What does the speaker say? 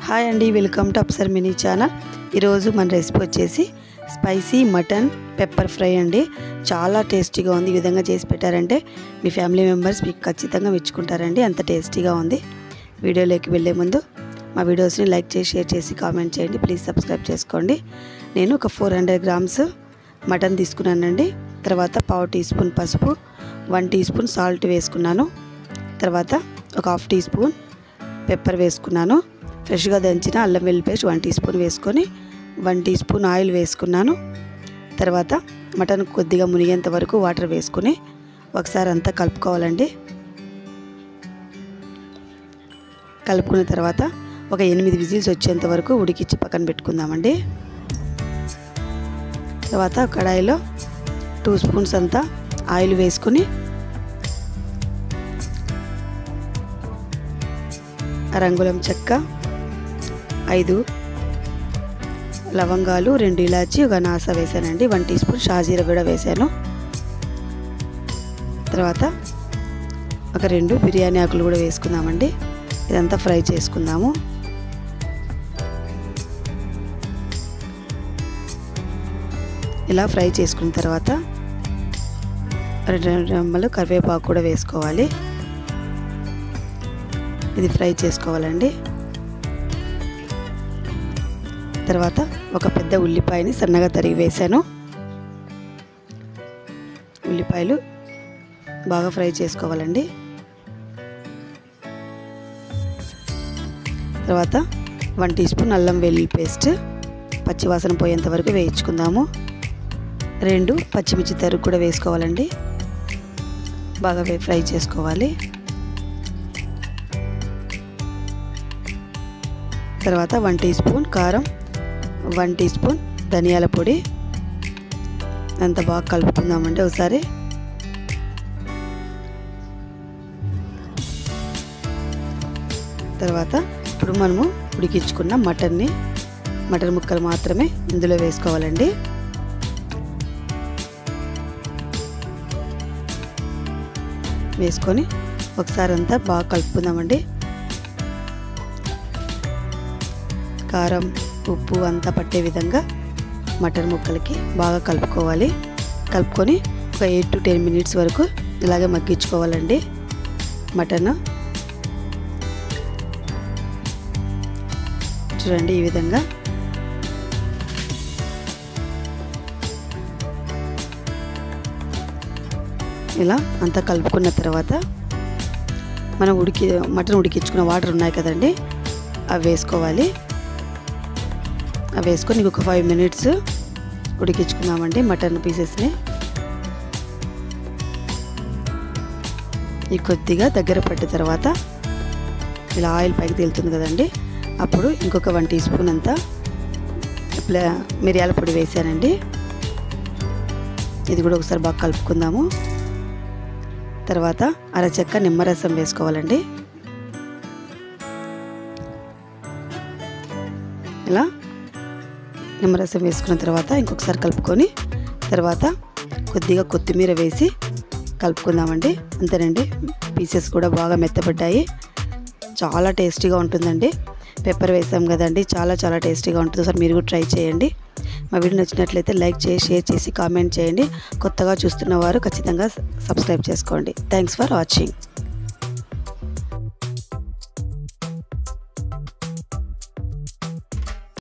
hi అండి welcome to Afsar mini channel ఈరోజు మన రెసిపీ వచ్చేసి స్పైసీ మటన్ పెప్పర్ ఫ్రై అండి చాలా టేస్టీగా ఉంది ఈ విధంగా చేసి పెట్టారంటే మీ ఫ్యామిలీ మెంబర్స్ మీకు ఖచ్చితంగా మెచ్చుకుంటారండి అంత టేస్టీగా ఉంది వీడియోలోకి వెళ్ళే ముందు మా వీడియోస్ని లైక్ చేసి షేర్ చేసి కామెంట్ చేయండి ప్లీజ్ సబ్స్క్రైబ్ చేసుకోండి నేను ఒక ఫోర్ హండ్రెడ్ గ్రామ్స్ మటన్ తీసుకున్నానండి తర్వాత పావు టీ స్పూన్ పసుపు వన్ టీ స్పూన్ సాల్ట్ వేసుకున్నాను తర్వాత ఒక హాఫ్ టీ స్పూన్ పెప్పర్ వేసుకున్నాను ఫ్రెష్గా దంచిన అల్లం వెల్లుల్లి పేస్ట్ వన్ టీ స్పూన్ వేసుకొని వన్ టీ స్పూన్ ఆయిల్ వేసుకున్నాను తర్వాత మటన్ కొద్దిగా మునిగేంత వరకు వాటర్ వేసుకొని ఒకసారి అంతా కలుపుకోవాలండి కలుపుకున్న తర్వాత ఒక ఎనిమిది విజిల్స్ వచ్చేంత వరకు ఉడికిచ్చి పక్కన పెట్టుకుందామండి తర్వాత కడాయిలో టూ స్పూన్స్ అంతా ఆయిల్ వేసుకొని రంగులం చెక్క ఐదు లవంగాలు రెండు ఇలాచి ఒక నాస వేసానండి వన్ టీ స్పూన్ షాజీర కూడా వేసాను తర్వాత ఒక రెండు బిర్యానీ ఆకులు కూడా వేసుకుందామండి ఇదంతా ఫ్రై చేసుకుందాము ఇలా ఫ్రై చేసుకున్న తర్వాత రెండు రెమ్మలు కరివేపాకు కూడా వేసుకోవాలి ఇది ఫ్రై చేసుకోవాలండి తర్వాత ఒక పెద్ద ఉల్లిపాయని సన్నగా తరిగి వేసాను ఉల్లిపాయలు బాగా ఫ్రై చేసుకోవాలండి తర్వాత వన్ టీ స్పూన్ అల్లం వెల్లుల్లి పేస్ట్ పచ్చివాసన పోయేంత వరకు వేయించుకుందాము రెండు పచ్చిమిర్చి తరుగు కూడా వేసుకోవాలండి బాగా ఫ్రై చేసుకోవాలి తర్వాత వన్ టీ స్పూన్ కారం వన్ టీ స్పూన్ ధనియాల పొడి అంత బాగా కలుపుకుందామండి ఒకసారి తర్వాత ఇప్పుడు మనము ఉడికించుకున్న మటన్ని మటన్ ముక్కలు మాత్రమే ఇందులో వేసుకోవాలండి వేసుకొని ఒకసారి అంతా బాగా కలుపుకుందామండి కారం ఉప్పు అంతా పట్టే విధంగా మటన్ ముక్కలకి బాగా కలుపుకోవాలి కలుపుకొని ఒక ఎయిట్ టు టెన్ మినిట్స్ వరకు ఇలాగే మగ్గించుకోవాలండి మటన్ చూడండి ఈ విధంగా ఇలా అంతా కలుపుకున్న తర్వాత మనం ఉడికి మటన్ ఉడికించుకున్న వాటర్ ఉన్నాయి కదండి అవి వేసుకోవాలి అవి వేసుకొని ఒక ఫైవ్ మినిట్స్ ఉడికించుకుందామండి మటన్ పీసెస్ని ఈ కొద్దిగా దగ్గర పట్టిన తర్వాత ఇలా ఆయిల్ పైకి తేలుతుంది కదండి అప్పుడు ఇంకొక వన్ టీ స్పూన్ అంతా మిరియాల పొడి వేసానండి ఇది కూడా ఒకసారి బాగా కలుపుకుందాము తర్వాత అరచెక్క నిమ్మరసం వేసుకోవాలండి ఇలా నిమ్మరసం వేసుకున్న తర్వాత ఇంకొకసారి కలుపుకొని తర్వాత కొద్దిగా కొత్తిమీర వేసి కలుపుకుందామండి అంతేనండి పీసెస్ కూడా బాగా మెత్తబడ్డాయి చాలా టేస్టీగా ఉంటుందండి పెప్పర్ వేసాం కదండి చాలా చాలా టేస్టీగా ఉంటుంది సార్ మీరు కూడా ట్రై చేయండి మా వీడియో నచ్చినట్లయితే లైక్ చేసి షేర్ చేసి కామెంట్ చేయండి కొత్తగా చూస్తున్న వారు ఖచ్చితంగా సబ్స్క్రైబ్ చేసుకోండి థ్యాంక్స్ ఫర్ వాచింగ్